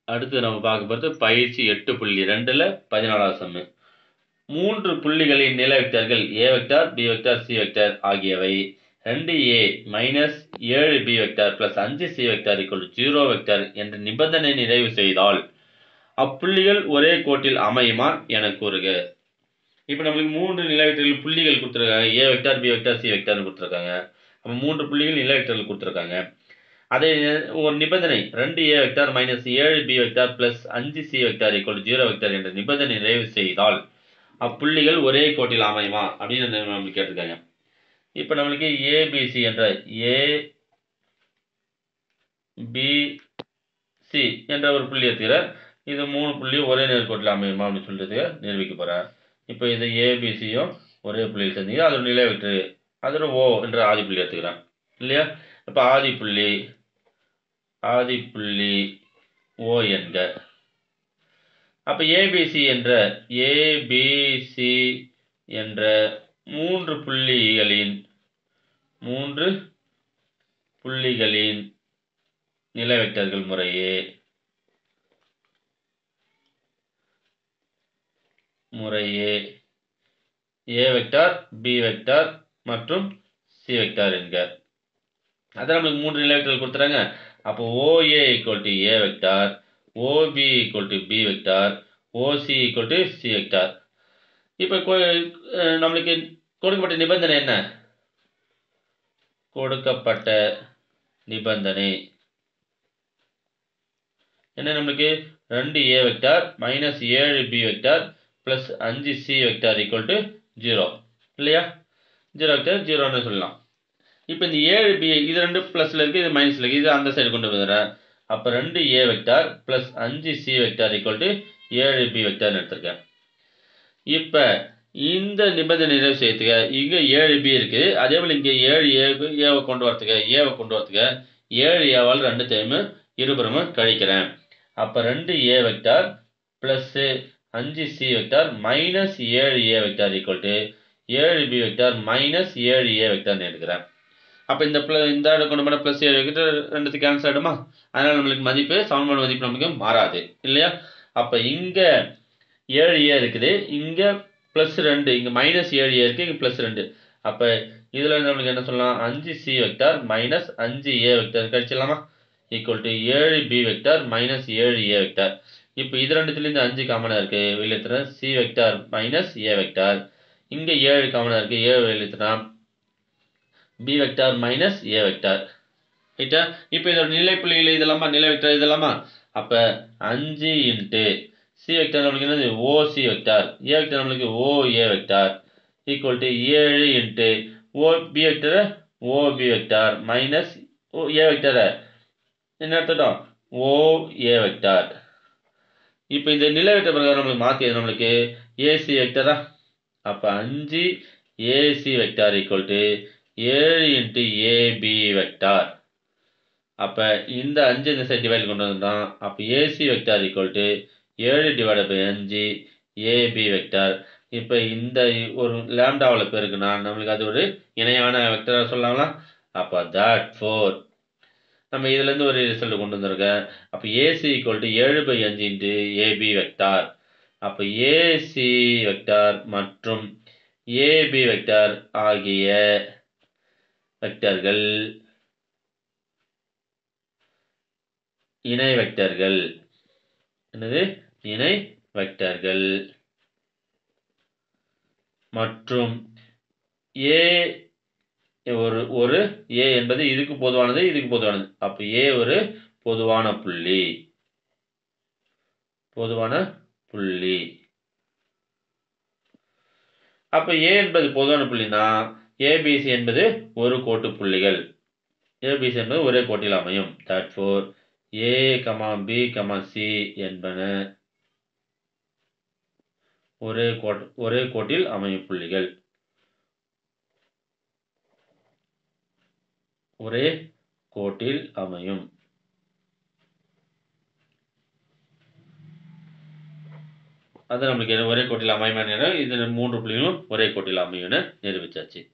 அடுத்து நம்ம பார்க்க போகிறது பயிற்சி எட்டு புள்ளி ரெண்டில் பதினாலாவது சம்மு மூன்று புள்ளிகளின் நில vectors A vector B vector C vector ஆகியவை ரெண்டு ஏ மைனஸ் ஏழு பி வெக்டார் பிளஸ் அஞ்சு C vector equal zero vector என்ற நிபந்தனை நிறைவு செய்தால் அப்புள்ளிகள் ஒரே கோட்டில் அமையுமா என கூறுக இப்போ நம்மளுக்கு மூன்று நில வெக்டர்கள் புள்ளிகள் கொடுத்துருக்காங்க A vector B vector C வெக்டார்னு கொடுத்துருக்காங்க அப்போ மூன்று புள்ளிகள் நில வெக்டர்கள் கொடுத்துருக்காங்க அதே ஒரு நிபந்தனை ரெண்டு ஏ வெக்டார் மைனஸ் ஏழு பி வெக்டார் பிளஸ் அஞ்சு C vector equal zero vector என்ற நிபந்தனை நிறைவு செய்தால் அப்புள்ளிகள் ஒரே கோட்டில் அமையுமா அப்படின்னு நம்மளுக்கு கேட்டிருக்காங்க இப்போ நம்மளுக்கு ஏபிசி என்ற ஏ பி சி என்ற ஒரு புள்ளி எடுத்துக்கிறேன் இது மூணு புள்ளி ஒரே நேர்கோட்டில் அமையுமா அப்படின்னு சொல்லிட்டு நிரூபிக்க போகிறேன் இப்போ இது ஏபிசியும் ஒரே புள்ளியில் சேர்ந்தீங்க அதோட நிலை விட்டு அதோட ஓ என்ற ஆதி புள்ளி எடுத்துக்கிறேன் இல்லையா இப்போ ஆதி புள்ளி ஆதி புள்ளி ஓ என்க அப்போ ஏபிசி என்ற ஏபிசி என்ற மூன்று புள்ளிகளின் மூன்று புள்ளிகளின் நில வெக்டர்கள் முறையே முறையே ஏ வெக்டார் பி வெக்டார் மற்றும் சி வெக்டார் என்க அதான் நம்மளுக்கு மூன்று நில வெக்டர்கள் கொடுத்துறாங்க அப்போ OA equal to A vector OB equal to B vector OC equal to C vector இப்போ நம்மளுக்கு கொடுக்கப்பட்ட நிபந்தனை என்ன கொடுக்கப்பட்ட நிபந்தனை என்ன நம்மளுக்கு ரெண்டு ஏ வெக்டார் மைனஸ் ஏழு பி வெக்டார் ப்ளஸ் அஞ்சு C vector equal to zero இல்லையா ஜீரோ வெக்டார் ஜீரோன்னு சொல்லலாம் இப்போ இந்த ஏழு பி இது ரெண்டு ப்ளஸில் இருக்குது இது மைனஸில் இருக்குது இது அந்த சைடு கொண்டு வந்துடுறேன் அப்போ ரெண்டு ஏ வெக்டார் ப்ளஸ் அஞ்சு சி வெக்டார் ஈக்குவல் டு ஏழு பி வெக்டார்னு எடுத்திருக்கேன் இப்போ இந்த நிபந்தனை நிறைவு செய்யறதுக்கு இங்கே ஏழு பி இருக்குது அதே போல் இங்கே ஏழு ஏ ஏவை கொண்டு வரத்துக்கு ஏவை கொண்டு வரத்துக்கு ஏழு ஏவால் ரெண்டு டைமு இருபுறமும் கழிக்கிறேன் அப்போ ரெண்டு ஏ வெக்டார் ப்ளஸ்ஸு அஞ்சு சி வெக்டார் மைனஸ் ஏழு ஏ வெக்டார் ஈக்குவல் டு ஏழு பி வெக்டார் மைனஸ் ஏழு ஏ வெக்டார்னு எடுக்கிறேன் அப்போ இந்த ப்ள இந்த ஆடு கொண்டு போனால் ப்ளஸ் ஏழு வெக்டார் ரெண்டுத்துக்கு கேன்சல் ஆகிடுமா அதனால் நம்மளுக்கு மதிப்பு சமன்பாடு மதிப்பு நமக்கு மாறாது இல்லையா அப்போ இங்கே ஏழு ஏ இருக்குது இங்கே ப்ளஸ் ரெண்டு இங்கே மைனஸ் ஏழு ஏ இருக்குது இங்கே ப்ளஸ் ரெண்டு அப்போ இதில் நம்மளுக்கு என்ன சொல்லலாம் அஞ்சு சி வெக்டார் மைனஸ் அஞ்சு ஏ வெக்டார் கழிச்சிடலாமா ஈக்குவல் டு ஏழு பி வெக்டார் மைனஸ் ஏழு ஏ வெக்டார் இப்போ இது ரெண்டுத்துலேருந்து அஞ்சு காமனாக இருக்குது வெளியேற்றுனா C vector minus A vector இங்கே ஏழு காமனாக இருக்குது ஏழு வெளியேற்றுனா B vector minus A vector ரைட்டா இப்போ இதோட நிலை புள்ளிகள் இதெல்லாமா நிலை வெக்டார் இதெல்லாமா அப்போ அஞ்சு இன்ட்டு சி வெக்டார் நம்மளுக்கு என்னது O C vector A vector நம்மளுக்கு O A vector equal to ஏழு இன்ட்டு ஓ பி வெக்டரை O B vector minus O A வெக்டரை என்ன எடுத்துட்டோம் ஓ ஏ வெக்டார் இப்போ இந்த நில வெக்டர் பிரகாரம் நம்மளுக்கு மாற்றி நம்மளுக்கு ஏசி வெக்டரா அப்போ அஞ்சு ஏசி வெக்டார் ஈக்குவல் டு ஏழு இன்ட்டு ஏபி வெக்டார் அப்போ இந்த அஞ்சு இந்த சைட் டிவைட் கொண்டு வந்தோம் அப்போ ஏசி வெக்டார் ஈக்குவல் டு ஏழு டிவைட் பை அஞ்சு ஏபி வெக்டார் இப்போ இந்த ஒரு லேம்டாவில் பேருக்குன்னா நம்மளுக்கு அது ஒரு இணையான வெக்டராக சொல்லலாங்களா அப்போ தட் ஃபோர் நம்ம இதுலேருந்து ஒரு ரிசல்ட் கொண்டு வந்திருக்கேன் அப்போ ஏசி ஈக்குவல் டு ஏழு பை அஞ்சு இன்ட்டு ஏபி வெக்டார் அப்போ ஏசி வெக்டார் மற்றும் ஏபி வெக்டார் ஆகிய வெக்டர்கள் இணை வெக்டர்கள் என்னது இணை வெக்டர்கள் மற்றும் ஏ ஒரு ஒரு ஏ என்பது இதுக்கு பொதுவானது இதுக்கு பொதுவானது அப்போ ஏ ஒரு பொதுவான புள்ளி பொதுவான புள்ளி அப்போ ஏ என்பது பொதுவான புள்ளினா ஏபிசி என்பது ஒரு கோட்டு புள்ளிகள் ஏபிசி என்பது ஒரே கோட்டில் அமையும் that for A comma B comma C என்பன ஒரே கோட் ஒரே கோட்டில் அமையும் புள்ளிகள் ஒரே கோட்டில் அமையும் அது நம்மளுக்கு ஒரே கோட்டில் அமையுமான இது மூன்று புள்ளிகளும் ஒரே கோட்டில் அமையும்னு நிரூபிச்சாச்சு